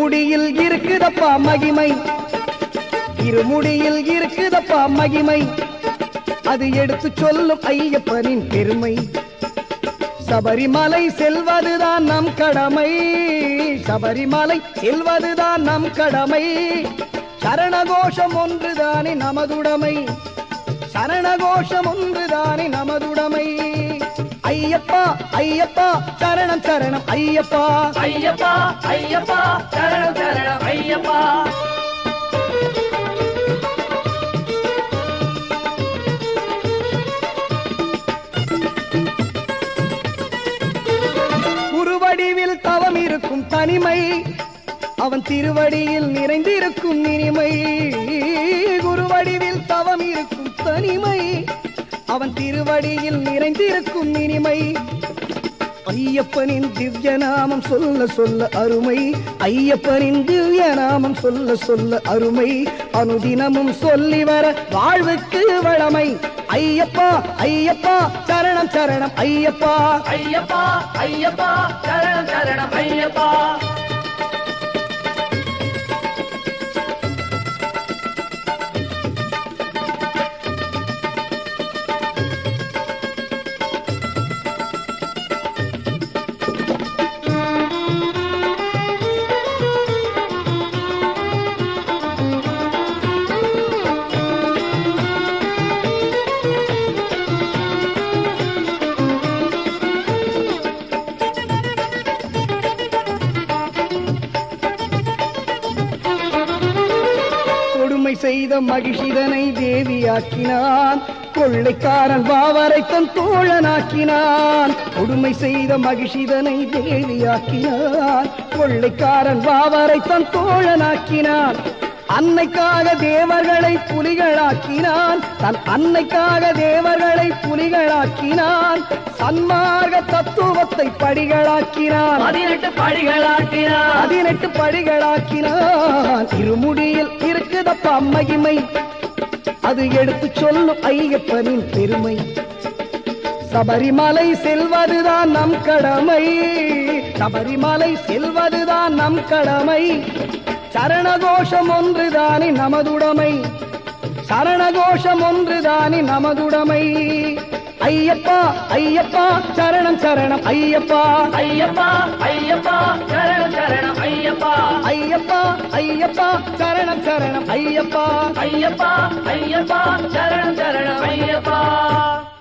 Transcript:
இருமுடியில் இருக்குதப்பா மகிமை இருமுடியில் இருக்குதப்பா மகிமை அது எடுத்து சொல்லும் ஐயப்பனின் பெருமை சபரிமலை செல்வதுதான் நம் கடமை சபரிமலை செல்வதுதான் நம் கடமை சரணகோஷம் ஒன்றுதானே நமதுடைமை சரணகோஷம் ஒன்றுதானே நமதுடைமை ஐயப்பா ஐயப்பா சரணம் சரணம் ஐயப்பா ஐயப்பா ஐயப்பா சரணம் சரணம் ஐயப்பா குருவடிவில் தவம் இருக்கும் தனிமை அவன் திருவடியில் நிறைந்திருக்கும் இனிமை குருவடிவில் தவம் இருக்கும் தனிமை அவன் திருவடியில் நிறைந்திருக்கும் இனிமை ஐயப்பனின் திவ்ய நாமம் சொல்ல சொல்ல அருமை ஐயப்பனின் திவ்ய நாமம் சொல்ல சொல்ல அருமை அனுதினமும் சொல்லி வர வாழ்வுக்கு வளமை ஐயப்பா ஐயப்பா சரணம் சரணம் ஐயப்பா ஐயப்பா ஐயப்பா சரணம் சரணம் ஐயப்பா கொடுமை செய்த மகிஷிதனை தேவியாக்கினான் கொள்ளைக்காரன் வாவரை தன் தோழனாக்கினான் கொடுமை செய்த மகிஷிதனை தேவியாக்கினான் கொள்ளைக்காரன் வாவரை தன் தோழனாக்கினான் அன்னைக்காக தேவர்களை புலிகளாக்கினான் தன் அன்னைக்காக தேவர்களை புலிகளாக்கினான் சன்மார்க்க தத்துவத்தை படிகளாக்கினான் பதினெட்டு படிகளாக்கினார் பதினெட்டு படிகளாக்கினான் இருமுடியில் இருக்குதப்பா மகிமை அது எடுத்து சொல்லும் ஐயப்பனின் பெருமை சபரிமலை செல்வதுதான் நம் கடமை சபரிமலை செல்வதுதான் நம் கடமை சரணகோஷம் ஒன்றுதானே நமதுடைமை சரணகோஷம் ஒன்றுதானே நமதுடைமை ஐயப்பா ஐயப்பா சரணம் சரணம் ஐயப்பா ஐயப்பா ஐயப்பா சரணம் சரணம் ஐயப்பா ஐயப்பா ஐயப்பா சரணம் சரணம் ஐயப்பா ஐயப்பா ஐயப்பா சரணம் சரணம் ஐயப்பா